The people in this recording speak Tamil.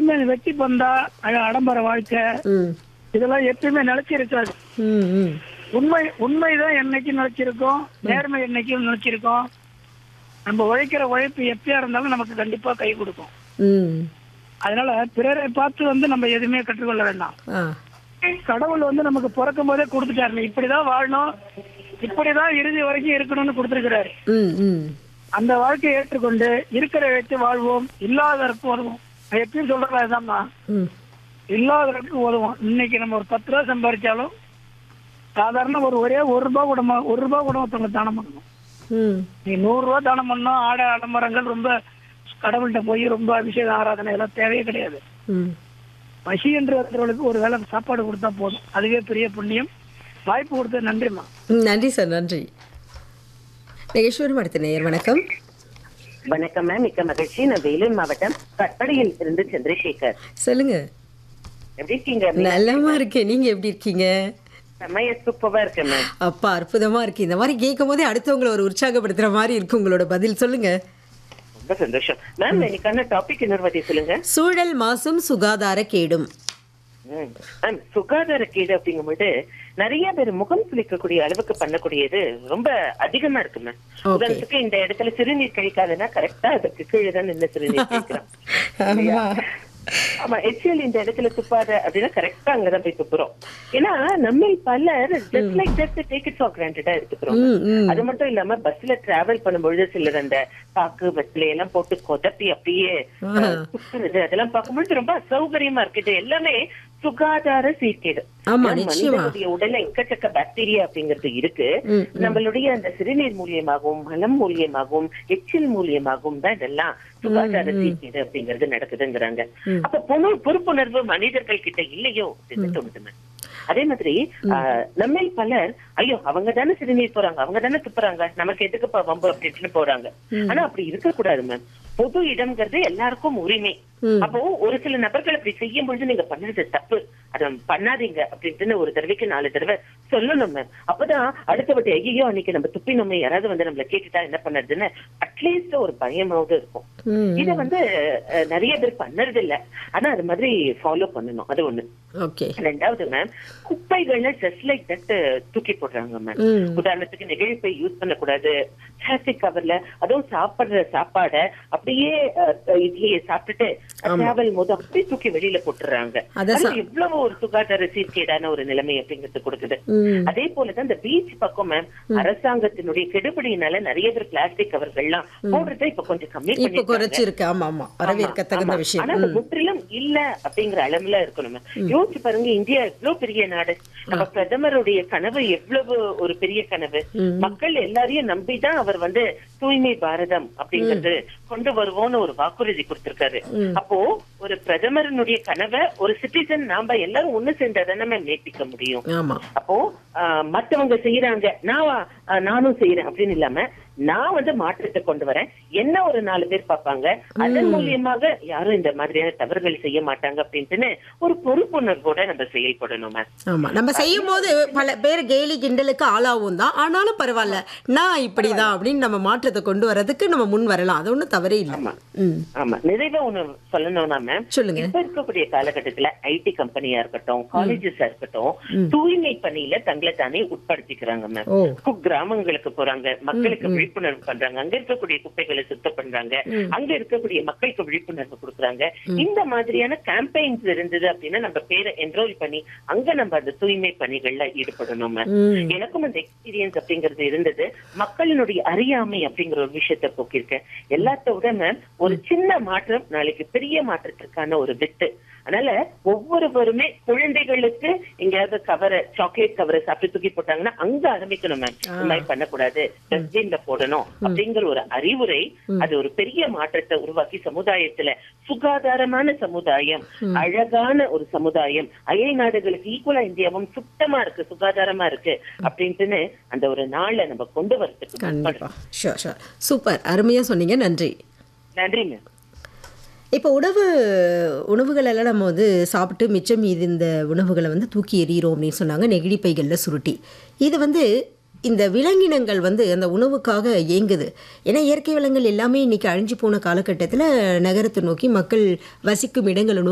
எப்பயுமே வெட்டி பந்தா அ- ஆடம்பர வாழ்க்கை ம் இதெல்லாம் எப்பயுமே நிலைச்சிருக்காது ம் ம் உண்மை உண்மைதான் என்னைக்கும் நிலைச்சிருக்கும் நேர்மை என்னைக்கும் நிலைச்சிருக்கும் நம்ம உழைக்கிற உழைப்பு எப்பயா இருந்தாலும் நமக்கு கண்டிப்பா கை கொடுக்கும் ம் அதனால பிறரை பார்த்து வந்து நம்ம எதுவுமே கற்றுக்கொள்ள வேண்டாம் ஆ கடவுள் வந்து நமக்கு பிறக்கும் போதே கொடுத்துட்டாரு நீ இப்படிதான் வாழணும் இப்படிதான் இறுதி வரைக்கும் இருக்கணும்னு கொடுத்துருக்கிறாரு ம் ம் அந்த வாழ்க்கையை ஏற்றுக்கொண்டு இருக்கிற வச்சு வாழ்வோம் இல்லாதவருக்கு உதவும் நான் எப்பயும் சொல்றது அதுதான்மா ம் இல்லாதவருக்கு உதவும் இன்னைக்கு நம்ம ஒரு பத்து ரூபா சம்பாதிச்சாலும் சாதாரண ஒரு ஒரே ஒரு ரூபாய் கூட ம- ஒரு ரூபாய் கூட ஒருத்தவங்க தானம் பண்ணணும் ம் நீ நூறு ரூபாய் தானம் பண்ணணும் ஆடை அலமரங்கள் ரொம்ப கடவுள்கிட்ட போய் ரொம்ப அபிஷேகம் ஆராதனை எல்லாம் தேவையே கிடையாது ம் பசி என்று இருக்கிறவங்களுக்கு ஒரு வேளை சாப்பாடு கொடுத்தா போதும் அதுவே பெரிய புண்ணியம் வாய்ப்பு கொடுத்தது நன்றிம்மா ம், நன்றி சார் நன்றி நகேஸ்வரம் அடுத்த நேயர் வணக்கம் வணக்கம் மேம் மிக்க மகிழ்ச்சி நான் வேலூர் மாவட்டம் கட்டடையில் இருந்து சந்திரசேகர் சொல்லுங்க எப்படி இருக்கீங்க நல்லமா இருக்கேன் நீங்க எப்படி இருக்கீங்க செம்மைய சூப்பரா இருக்கேன் மேம் அப்பா அற்புதமா இருக்கு இந்த மாதிரி கேட்கும் போதே அடுத்தவங்களை ஒரு உற்சாகப்படுத்துற மாதிரி இருக்கு உங்களோட பதில் சொல்லுங்க ரொம்ப சந்தோஷம் மேம் எனக்கான டாபிக் இன்னொரு வாட்டி சொல்லுங்க சூழல் மாசும் சுகாதார கேடும் ம். மேம் சுகாதார கேடு அப்படிங்கும்போது நிறைய பேர் முகம் சுளிக்கக்கூடிய அளவுக்கு பண்ணக்கூடியது ரொம்ப அதிகமா இருக்கு மேம் Okay. உதாரணத்துக்கு இந்த இடத்துல சிறுநீர் கழிக்காதுன்னா கரெக்டா அதுக்கு கீழே தான் நின்று சிறுநீர் கழிக்கிறோம் ஆமா ஆமா எச்சியல் இந்த இடத்துல துப்பாத அப்படின்னா கரெக்டா அங்கதான் போய் துப்புறோம் ஏன்னா நம்ம பலர் just like just take it for கிராண்டடா எடுத்துக்கிறோம் ம், ம். அது மட்டும் இல்லாம பஸ்ல டிராவல் பண்ணும்பொழுது சிலர் அந்த பாக்கு வெத்தில எல்லாம் போட்டு கொதப்பி அப்படியே அஹ், துப்புறது அதெல்லாம் பார்க்கும்பொழுது ரொம்ப அசௌகரியமா இருக்கு இது எல்லாமே சுகாதார சீர்கேடு ஆமா, ஏன்னா நிச்சயமா. மனிதனுடைய உடல்ல எக்கச்சக்க பாக்டீரியா அப்படிங்கிறது இருக்கு ம், நம்மளுடைய அந்த சிறுநீர் மூலியமாகவும் மலம் மூலியமாகவும் எச்சில் மூலியமாகவும் தான் இதெல்லாம் சுகாதார சீர்கேடு அப்படிங்கிறது நடக்குதுங்கிறாங்க அப்ப பொணு பொறுப்புணர்வு மனிதர்கள் கிட்ட இல்லையோ அப்படின்னு தோணுது அதே மாதிரி ஆஹ், நம்மை பலர் ஐயோ அவங்க தானே சிறுநீர் போறாங்க அவங்க தானே துப்புறாங்க நமக்கு எதுக்குப்பா வம்பு அப்படின்னு போறாங்க ஆனா அப்படி இருக்க கூடாது மேம் பொது இடம்ங்கிறது எல்லாருக்கும் உரிமை அப்போ ஒரு சில நபர்கள் அப்படி செய்யும் பொழுது நீங்க பண்ணது தப்பு அதை பண்ணாதீங்க அப்படின்ட்டு ஒரு தடவைக்கு நாலு தடவை சொல்லணும் மேம் அப்பதான் அடுத்த வாட்டி ஐயோ அன்னைக்கு நம்ம துப்பினோமே யாராவது வந்து நம்மள கேட்டுட்டா என்ன பண்ணதுன்னு அட்லீஸ்ட் ஒரு பயமாவது இருக்கும் ம், இத வந்து அஹ், நிறைய பேர் பண்ணறது இல்ல ஆனா அது மாதிரி ஃபாலோ பண்ணணும் அது ஒண்ணு ஓகே ரெண்டாவது மேம் குப்பைகள்ல ஜஸ்ட் லைக் தட் தூக்கி போடுறாங்க மேம் ம். உதாரணத்துக்கு நெகிழிப்பை யூஸ் பண்ணக்கூடாது பிளாஸ்டிக் கவர்ல அதுவும் சாப்பிடுற சாப்பாட அப்படியே அஹ், இட்லியை சாப்பிட்டுட்டு டிராவல் போது அப்படியே தூக்கி வெளியில போட்டுறாங்க அத அது எவ்வளவு ஒரு சுகாதார சீர்கேடான ஒரு நிலைமை அப்படிங்கிறது கொடுக்குது ம் அதே போலதான் இந்த பீச் பக்கம் மேம் அரசாங்கத்தினுடைய கெடுபிடியினால நிறைய பேர் பிளாஸ்டிக் கவர்கள்லாம் போடுறதை இப்ப கொஞ்சம் கம்மி இப்ப பண்ணி குறைச்சிருக்கு ஆமா ஆமா வரவேற்கத்தகுந்த விஷயம் ஆனா அது முற்றிலும் இல்ல அப்படிங்கிற அளவுல இருக்கணும் யோசிச்சு பாருங்க இந்தியா எவ்வளவு பெரிய நாடு நம்ம பிரதமருடைய கனவு எவ்வளவு ஒரு பெரிய கனவு மக்கள் எல்லாரையும் நம்பிதான் அவர் வந்து தூய்மை பாரதம் அப்படிங்கறது கொண்டு வருவோம்னு ஒரு வாக்குறுதி கொடுத்திருக்காரு அப்போ ஒரு பிரதமரனுடைய கனவை ஒரு சிட்டிசன் நாம எல்லாரும் ஒண்ணு சேர்ந்தாதானே மேற்பிக்க முடியும் ஆமா அப்போ ஆஹ், மத்தவங்க செய்யறாங்க நான் ஆஹ், நானும் செய்யறேன் அப்படின்னு இல்லாம நான் வந்து மாற்றத்தை கொண்டு வரேன் என்ன ஒரு நாலு பேர் பார்ப்பாங்க அதன் மூலியமாக யாரும் இந்த மாதிரியான தவறுகள் செய்ய மாட்டாங்க அப்படின்ட்டுன்னு ஒரு பொறுப்புணர்வோட நம்ம செயல்படணும் மேம் ஆமா நம்ம செய்யும் போது பல பேர் கேலி கிண்டலுக்கு ஆளாவும் தான் ஆனாலும் பரவாயில்ல நான் இப்படிதான் அப்படின்னு நம்ம மாற்றத்தை கொண்டு வர்றதுக்கு நம்ம முன் வரலாம் அது ஒண்ணும் தவறே இல்லை ஆமா ம் ஆமா நிறைவா ஒண்ணு சொல்லணும்னா மேம் சொல்லுங்க இப்ப இருக்கக்கூடிய காலகட்டத்துல ஐடி கம்பெனியா இருக்கட்டும் காலேஜஸா இருக்கட்டும் தூய்மை பணியில தங்களை தானே உட்படுத்திக்கிறாங்க மேம் ஓ கு- கிராமங்களுக்கு போறாங்க மக்களுக்கு விழிப்புணர்வு பண்றாங்க அங்க இருக்கக்கூடிய குப்பைகளை சுத்தம் பண்றாங்க அங்க இருக்கக்கூடிய மக்களுக்கு விழிப்புணர்வு கொடுக்குறாங்க இந்த மாதிரியான கேம்பெயின்ஸ் இருந்தது அப்படின்னா நம்ம பேரை என்ரோல் பண்ணி அங்க நம்ம அந்த தூய்மை பணிகள்ல ஈடுபடணும் மேம் ம் எனக்கும் அந்த எக்ஸ்பீரியன்ஸ் அப்படிங்கிறது இருந்தது மக்களினுடைய அறியாமை அப்படிங்கிற ஒரு விஷயத்தை போக்கியிருக்கேன் எல்லாத்த விட மேம் ஒரு சின்ன மாற்றம் நாளைக்கு பெரிய மாற்றத்திற்கான ஒரு வித்து அதனால ஒவ்வொருவருமே குழந்தைகளுக்கு எங்கேயாவது கவரை சாக்லேட் கவரை சாப்பிட்டு தூக்கி போட்டாங்கன்னா அங்க ஆரம்பிக்கணும் மேம் இந்த மாதிரி பண்ணக்கூடாது டஸ்ட்பின்ல போடணும் அப்படிங்கிற ஒரு அறிவுரை அது ஒரு பெரிய மாற்றத்தை உருவாக்கி சமுதாயத்துல சுகாதாரமான சமுதாயம் அழகான ஒரு சமுதாயம் அயல் நாடுகளுக்கு ஈக்குவலா இந்தியாவும் சுத்தமா இருக்கு சுகாதாரமா இருக்கு அப்படின்ட்டுன்னு அந்த ஒரு நாளை நம்ம கொண்டு வரதுக்கு கண்டிப்பா ஷோர் ஷோர் சூப்பர் அருமையா சொன்னீங்க நன்றி நன்றி மேம் இப்போ உணவு உணவுகள் எல்லாம் நம்ம வந்து சாப்பிட்டு மிச்சம் மீதி இந்த உணவுகளை வந்து தூக்கி எறிகிறோம் அப்படின்னு சொன்னாங்க நெகிழி பைகளில் சுருட்டி இது வந்து இந்த விலங்கினங்கள் வந்து அந்த உணவுக்காக ஏங்குது ஏன்னா இயற்கை வளங்கள் எல்லாமே இன்னைக்கு அழிஞ்சு போன காலகட்டத்தில் நகரத்தை நோக்கி மக்கள் வசிக்கும் இடங்களை நோக்கி